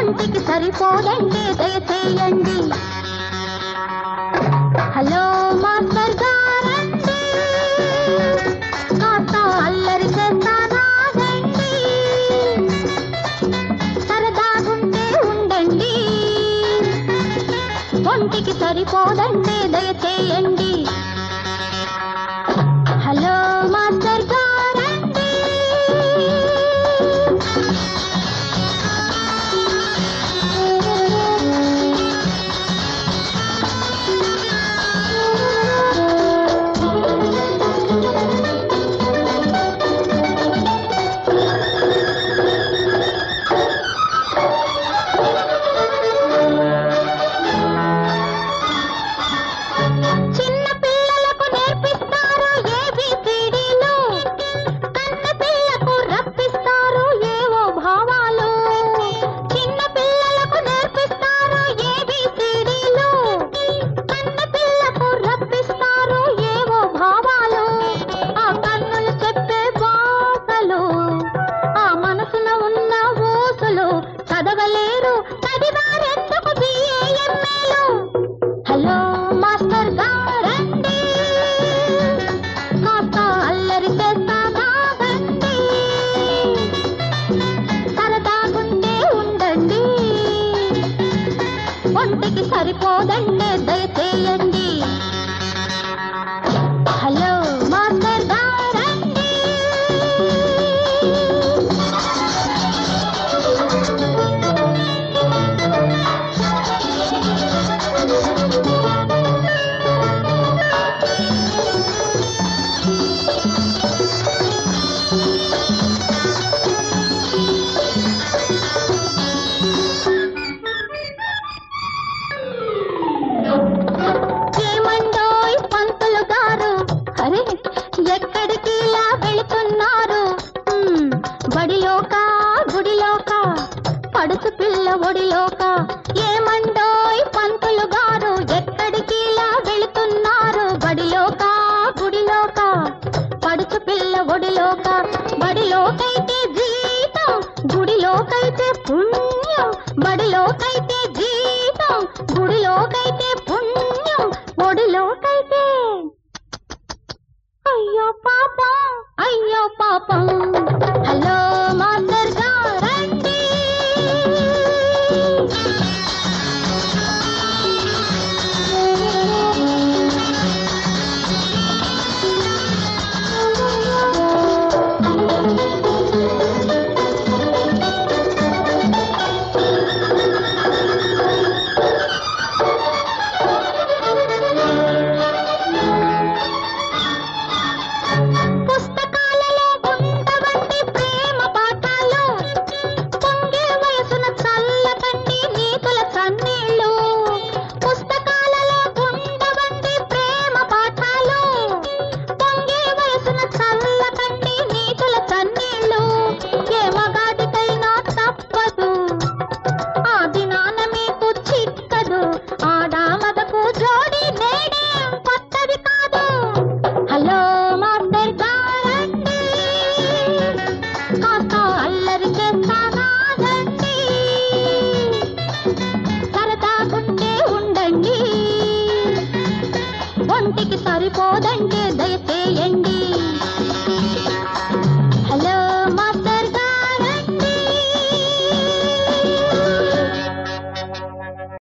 ఒంటికి సరిపోదండి దయచేయండి హలో మాస్టర్ గారండి కాస్త అల్లరి చేస్తానాగండి సరదాగుంటే ఉండండి ఒంటికి సరిపోదండి దయచేయండి హలో మాస్టర్ గారండి చిన్న పిల్లలకు నేర్పిస్తారు ఏబిసిడీలు కన్న పిల్లకు రప్పిస్తారు ఏవో భావాలు చిన్న పిల్లలకు నేర్పిస్తారు ఏబిసిడీలు కన్న పిల్లకు రప్పిస్తారు ఏవో భావాలు ఆ కన్నులు చెప్పే భాషలు ఆ మనసున ఉన్న ఊసులు చదవలేరు చదివారెందుకు బిఏఎంఏలు హలో మాస్టర్ గారండి కాస్త అల్లరి చేస్తానాగండి సరదాగుంటే ఉండండి ఒంటికి సరిపోదండి దయచేయండి హలో మాస్టర్ గారండి ఏమండోయ్ పంతులు గారు అరే ఎక్కడికి ఇలా వెళుతున్నారు హ్మ్, బడిలోక గుడిలోక పడుచు పిల్ల ఒడిలోక ఏమండోయ్ పంతులు గారు ఎక్కడికి ఇలా వెళుతున్నారు బడిలోక గుడిలోక పడుచు పిల్ల ఒడిలోక బడిలోకైతే జీతం గుడిలోకైతే పుణ్యం బడిలోకైతే జీతం గుడిలోకైతే పుణ్యం ఒడిలోకైతే అయ్యో పాపం అయ్యో పాపం హలో మాస్టర్ గారండి పుస్తకాలలో ఉండవంటి ప్రేమ పాఠాలు పొంగే వయసున చల్లకండి నీతుల చన్నీళ్ళు పుస్తకాలలో ఉండవంటి ప్రేమ పాఠాలు పొంగే వయసున చల్లకండి నీతుల చన్నీళ్ళు ఏ మగాడికైనా తప్పదు ఆ దినాన మీకు చిక్కదు ఆడామదకు జోడి నేడేం కొత్తది కాదు హలో మాస్టర్ గారండి కాస్త అల్లరి చేస్తానాగండి సరదాగుంటే ఉండండి ఒంటికి సరిపోదండి దయచేయండి